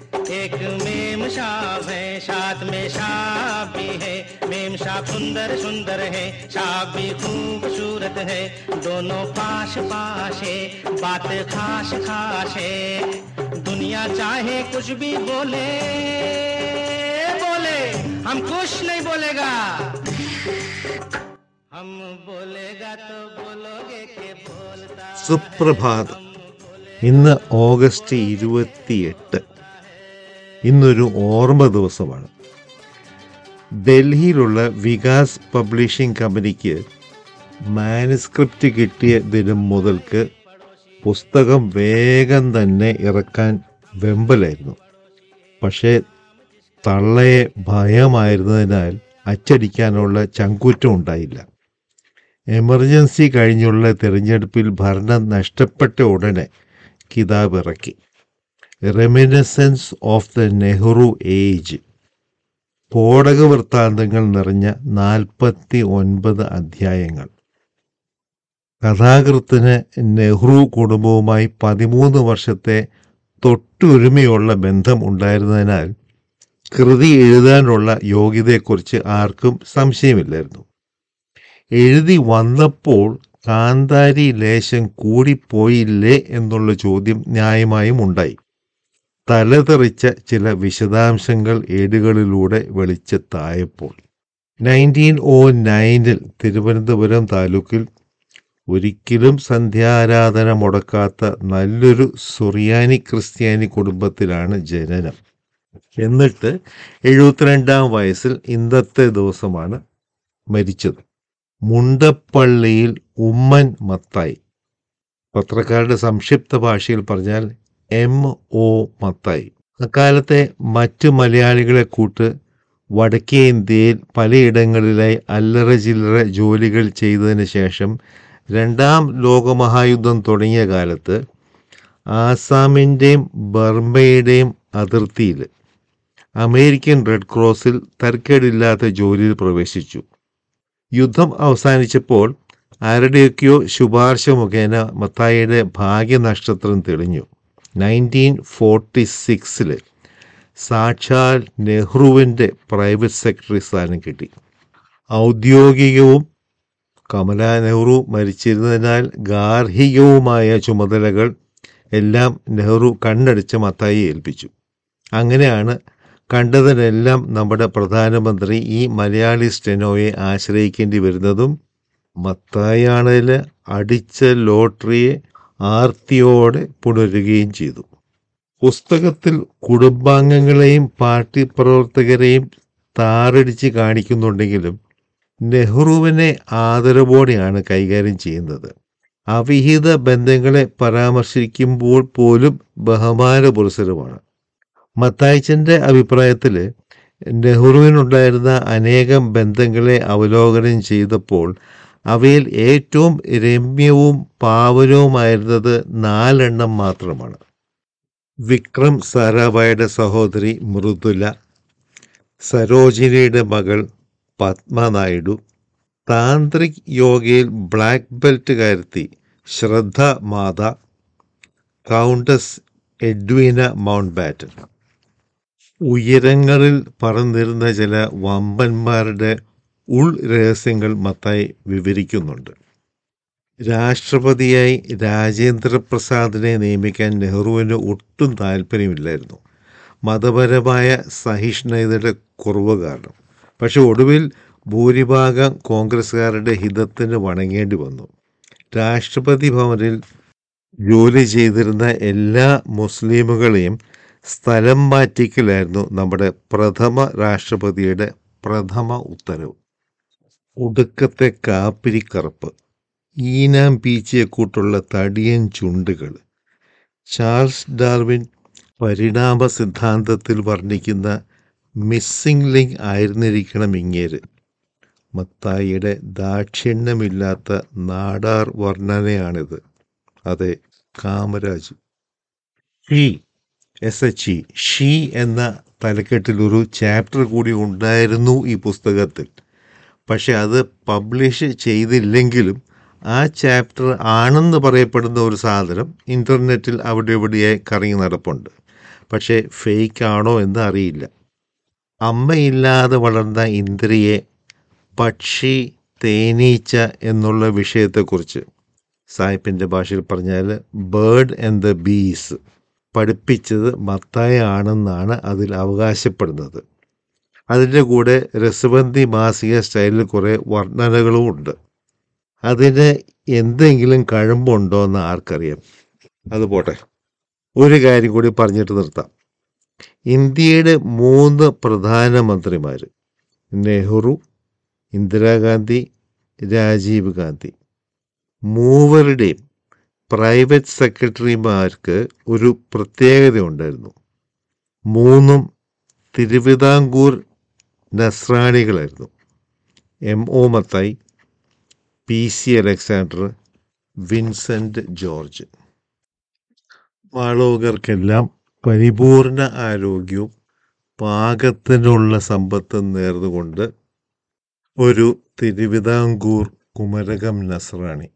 एक मेम शाह है साथ में शाह भी है मेम शाह सुंदर सुंदर है शाह भी खूबसूरत है दोनों पास पास है बात खास खास है दुनिया चाहे कुछ भी बोले बोले हम कुछ नहीं बोलेगा हम बोलेगा तो बोलोगे के बोलता സുപ്രഭാതം ഇന്ന് ഓഗസ്റ്റ് ഇരുപത്തിയെട്ട് ഇന്നൊരു ഓർമ്മ ദിവസമാണ് ഡൽഹിയിലുള്ള വികാസ് പബ്ലിഷിംഗ് കമ്പനിക്ക് മാനുസ്ക്രിപ്റ്റ് കിട്ടിയ ദിനം മുതൽക്ക് പുസ്തകം വേഗം തന്നെ ഇറക്കാൻ വെമ്പലായിരുന്നു പക്ഷേ തള്ളയെ ഭയമായിരുന്നതിനാൽ അച്ചടിക്കാനുള്ള ചങ്കൂറ്റം ഉണ്ടായില്ല എമർജൻസി കഴിഞ്ഞുള്ള തിരഞ്ഞെടുപ്പിൽ ഭരണം നഷ്ടപ്പെട്ട ഉടനെ കിതാബ് ഇറക്കി reminiscences of the Nehru age സ്ഫോടക വൃത്താന്തങ്ങൾ നിറഞ്ഞ നാൽപ്പത്തി ഒൻപത് അധ്യായങ്ങൾ കഥാകൃത്തിന് നെഹ്റു കുടുംബവുമായി പതിമൂന്ന് വർഷത്തെ തൊട്ടുരുമയുള്ള ബന്ധം ഉണ്ടായിരുന്നതിനാൽ കൃതി എഴുതാനുള്ള യോഗ്യതയെക്കുറിച്ച് ആർക്കും സംശയമില്ലായിരുന്നു എഴുതി വന്നപ്പോൾ കാന്താരി ലേശം കൂടിപ്പോയില്ലേ എന്നുള്ള ചോദ്യം ന്യായമായും ഉണ്ടായി തലതെറിച്ച ചില വിശദാംശങ്ങൾ ഏടുകളിലൂടെ വെളിച്ചത്തായപ്പോൾ നയൻറ്റീൻ ഓ നയനിൽ തിരുവനന്തപുരം താലൂക്കിൽ ഒരിക്കലും സന്ധ്യാരാധന മുടക്കാത്ത നല്ലൊരു സുറിയാനി ക്രിസ്ത്യാനി കുടുംബത്തിലാണ് ജനനം എന്നിട്ട് എഴുപത്തിരണ്ടാം വയസ്സിൽ ഇന്നത്തെ ദിവസമാണ് മരിച്ചത് മുണ്ടപ്പള്ളിയിൽ ഉമ്മൻ മത്തായി പത്രക്കാരുടെ സംക്ഷിപ്ത ഭാഷയിൽ പറഞ്ഞാൽ എം ഒ മത്തായി അക്കാലത്തെ മറ്റു മലയാളികളെ കൂട്ട് വടക്കേ ഇന്ത്യയിൽ പലയിടങ്ങളിലായി അല്ലറ ചില്ലറ ജോലികൾ ചെയ്തതിന് ശേഷം രണ്ടാം ലോകമഹായുദ്ധം തുടങ്ങിയ കാലത്ത് ആസാമിൻ്റെയും ബർമയുടെയും അതിർത്തിയിൽ അമേരിക്കൻ റെഡ് ക്രോസിൽ തർക്കേടില്ലാത്ത ജോലിയിൽ പ്രവേശിച്ചു യുദ്ധം അവസാനിച്ചപ്പോൾ ആരുടെയൊക്കെയോ ശുപാർശ മുഖേന മത്തായിയുടെ ഭാഗ്യനക്ഷത്രം തെളിഞ്ഞു നയൻറ്റീൻ ഫോർട്ടി സിക്സിൽ സാക്ഷാൽ നെഹ്റുവിൻ്റെ പ്രൈവറ്റ് സെക്രട്ടറി സ്ഥാനം കിട്ടി ഔദ്യോഗികവും കമല നെഹ്റു മരിച്ചിരുന്നതിനാൽ ഗാർഹികവുമായ ചുമതലകൾ എല്ലാം നെഹ്റു കണ്ണടിച്ച് മത്തായി ഏൽപ്പിച്ചു അങ്ങനെയാണ് കണ്ടതിനെല്ലാം നമ്മുടെ പ്രധാനമന്ത്രി ഈ മലയാളി സ്റ്റെനോയെ ആശ്രയിക്കേണ്ടി വരുന്നതും മത്തായാണതിൽ അടിച്ച ലോട്ടറിയെ ആർത്തിയോടെ പുണരുകയും ചെയ്തു പുസ്തകത്തിൽ കുടുംബാംഗങ്ങളെയും പാർട്ടി പ്രവർത്തകരെയും താറടിച്ച് കാണിക്കുന്നുണ്ടെങ്കിലും നെഹ്റുവിനെ ആദരവോടെയാണ് കൈകാര്യം ചെയ്യുന്നത് അവിഹിത ബന്ധങ്ങളെ പരാമർശിക്കുമ്പോൾ പോലും ബഹുമാന പുരസരമാണ് മത്തായിച്ചൻ്റെ അഭിപ്രായത്തിൽ നെഹ്റുവിനുണ്ടായിരുന്ന അനേകം ബന്ധങ്ങളെ അവലോകനം ചെയ്തപ്പോൾ അവയിൽ ഏറ്റവും രമ്യവും പാവനവുമായിരുന്നത് നാലെണ്ണം മാത്രമാണ് വിക്രം സാരാഭായുടെ സഹോദരി മൃദുല സരോജിനിയുടെ മകൾ പത്മ നായിഡു താന്ത്രിക് യോഗയിൽ ബ്ലാക്ക് ബെൽറ്റുകാരത്തി ശ്രദ്ധ മാത കൗണ്ടസ് എഡ്വീന മൗണ്ട് ബാറ്റൻ ഉയരങ്ങളിൽ പറന്നിരുന്ന ചില വമ്പന്മാരുടെ ഉൾ രഹസ്യങ്ങൾ മത്തായി വിവരിക്കുന്നുണ്ട് രാഷ്ട്രപതിയായി രാജേന്ദ്ര പ്രസാദിനെ നിയമിക്കാൻ നെഹ്റുവിന് ഒട്ടും താല്പര്യമില്ലായിരുന്നു മതപരമായ സഹിഷ്ണുതയുടെ കുറവ് കാരണം പക്ഷെ ഒടുവിൽ ഭൂരിഭാഗം കോൺഗ്രസ്സുകാരുടെ ഹിതത്തിന് വണങ്ങേണ്ടി വന്നു രാഷ്ട്രപതി ഭവനിൽ ജോലി ചെയ്തിരുന്ന എല്ലാ മുസ്ലിമുകളെയും സ്ഥലം മാറ്റിക്കലായിരുന്നു നമ്മുടെ പ്രഥമ രാഷ്ട്രപതിയുടെ പ്രഥമ ഉത്തരവ് ഒടുക്കത്തെ കാപ്പിരിക്കറുപ്പ് ഈനാം പീച്ചിയെക്കൂട്ടുള്ള തടിയൻ ചുണ്ടുകൾ ചാൾസ് ഡാർവിൻ പരിണാമ സിദ്ധാന്തത്തിൽ വർണ്ണിക്കുന്ന മിസ്സിംഗ് ലിങ്ക് ആയിരുന്നിരിക്കണം ഇങ്ങേര് മത്തായിയുടെ ദാക്ഷിണ്യമില്ലാത്ത നാടാർ വർണ്ണനയാണിത് അതെ Kamaraj she S H E she എന്ന തലക്കെട്ടിൽ ഒരു ചാപ്റ്റർ കൂടി ഉണ്ടായിരുന്നു ഈ പുസ്തകത്തിൽ പക്ഷെ അത് പബ്ലിഷ് ചെയ്തില്ലെങ്കിലും ആ ചാപ്റ്റർ ആണെന്ന് പറയപ്പെടുന്ന ഒരു സാധനം ഇൻ്റർനെറ്റിൽ അവിടെ ഇവിടെയായി കറങ്ങി നടപ്പുണ്ട് പക്ഷേ ഫേക്ക് ആണോ എന്ന് അറിയില്ല അമ്മയില്ലാതെ വളർന്ന ഇന്ദ്രിയെ പക്ഷി തേനീച്ച എന്നുള്ള വിഷയത്തെക്കുറിച്ച് സാഹിബിൻ്റെ ഭാഷയിൽ പറഞ്ഞാൽ ബേർഡ് ആൻഡ് ദ ബീസ് പഠിപ്പിച്ചത് മത്തായ ആണെന്നാണ് അതിൽ അവകാശപ്പെടുന്നത് അതിൻ്റെ കൂടെ രസബന്തി മാസിക സ്റ്റൈലിൽ കുറേ വർണ്ണനകളും ഉണ്ട് അതിന് എന്തെങ്കിലും കഴമ്പുണ്ടോ എന്ന് ആർക്കറിയാം അത് പോട്ടെ ഒരു കാര്യം കൂടി പറഞ്ഞിട്ട് നിർത്താം ഇന്ത്യയുടെ മൂന്ന് പ്രധാനമന്ത്രിമാർ നെഹ്റു ഇന്ദിരാഗാന്ധി രാജീവ് ഗാന്ധി മൂവരുടെയും പ്രൈവറ്റ് സെക്രട്ടറിമാർക്ക് ഒരു പ്രത്യേകത ഉണ്ടായിരുന്നു മൂന്നും തിരുവിതാംകൂർ നസ്രാണികളായിരുന്നു M O Mathai P C Alexander Vincent George മാളോകർക്കെല്ലാം പരിപൂർണ ആരോഗ്യവും പാകത്തിനുള്ള സമ്പത്തും നേർന്നുകൊണ്ട് ഒരു തിരുവിതാംകൂർ കുമരകം നസ്രാണി